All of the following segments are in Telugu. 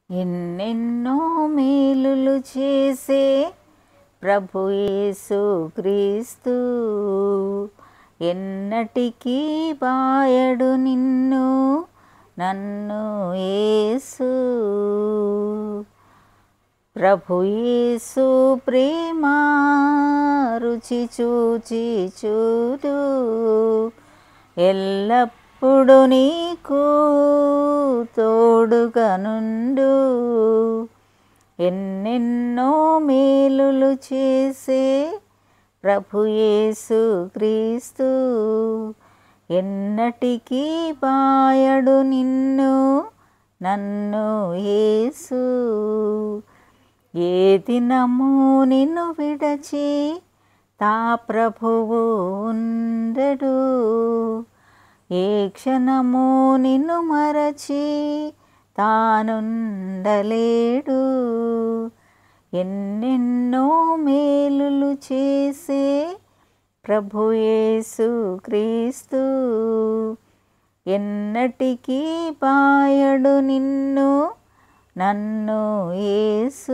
ఎన్నెన్నో మేలులు చేసే ప్రభు యేసు క్రీస్తు ఎన్నటికీ బాయడు నిన్ను నన్ను యేసు ప్రభు యేసు ప్రేమ రుచి చూచి చూడు ఎల్లప్పుడు నీకు తోడుగా నుండు ఎన్నెన్నో మేలులు చేసే ప్రభు యేసు క్రీస్తు ఎన్నటికీ బాయడు నిన్ను నన్ను యేసు ఏ దినము నిన్ను విడచి తా ప్రభువు ఉండడు ఏ క్షణము నిన్ను మరచి తానుండలేడు ఎన్నెన్నో మేలులు చేసే ప్రభు యేసు క్రీస్తు ఎన్నటికీ బాయడు నిన్ను నన్ను యేసు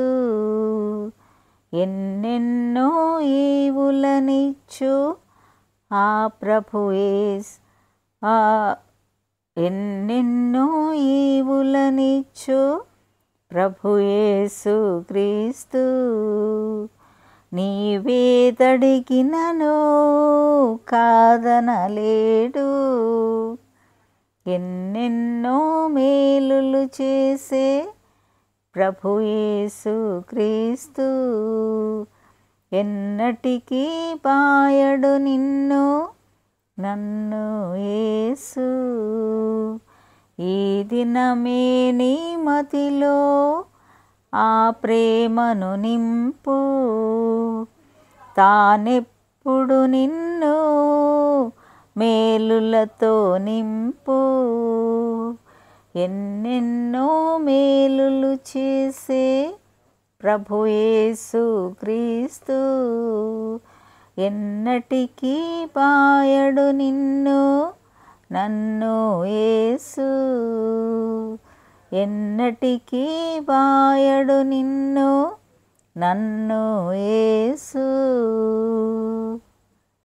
ఎన్నెన్నో ఈవులనిచ్చు ఆ ప్రభు యేస్ ఆ ఎన్నెన్నో ఈవులనిచ్చు ప్రభు యేసు క్రీస్తు నీవేదడిగినను కాదనలేడు ఎన్నెన్నో మేలులు చేసే ప్రభు యేసు క్రీస్తు ఎన్నటికీ బాయడు నిన్ను నన్ను యేసు ఈ దినమే నీ మతిలో ఆ ప్రేమను నింపు తానెప్పుడు నిన్ను మేలులతో నింపు ఎన్నెన్నో మేలులు చేసే ప్రభు యేసు క్రీస్తు ఎన్నటికీ బాయడు నిన్ను నన్ను యేసు ఎన్నటికీ బాయడు నిన్ను నన్ను యేసు